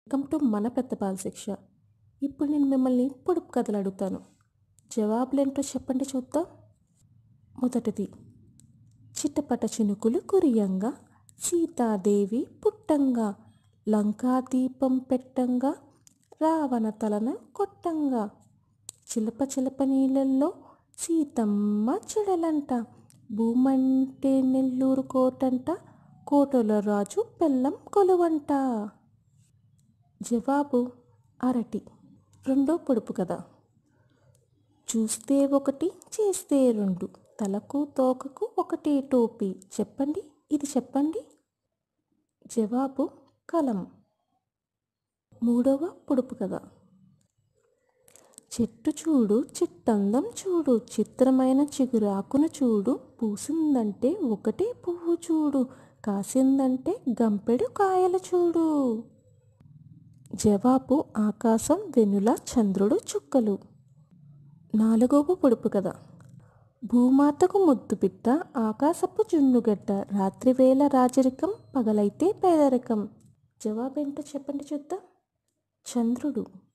welcome to మన పెద్ద బాల శిక్ష ఇప్పుడు నేను మిమ్మల్ని పొడుపు కథలు అడుగుతాను జవాబులేంటో చెప్పండి చూద్దాం మొదటిది చిట్టపట చినుకులు కురియంగా సీతాదేవి పుట్టంగా లంకాదీపం పెట్టంగా రావణ తలను కొట్టంగా చిలప చిలప నీళ్ళల్లో సీతమ్మ చెడలంట భూమంటే నెల్లూరు కోటంట కోటల రాజు బెల్లం కొలువంట జవాబు అరటి రెండో పొడుపు కదా చూస్తే ఒకటి చేస్తే రెండు తలకు తోకకు ఒకటే టోపీ చెప్పండి ఇది చెప్పండి జవాబు కలం మూడవ పొడుపు కదా చెట్టు చూడు చిట్టందం చూడు చిత్రమైన చిగురాకును చూడు పూసిందంటే ఒకటే పువ్వు చూడు కాసిందంటే గంపెడు కాయలు చూడు జవాబు ఆకాశం వెనుల చంద్రుడు చుక్కలు నాలుగవ పొడుపు కదా భూమాతకు ముద్దు బిడ్డ ఆకాశపు జున్నుగడ్డ రాత్రివేళ రాజరికం పగలైతే పేదరికం జవాబేంటో చెప్పండి చూద్దాం చంద్రుడు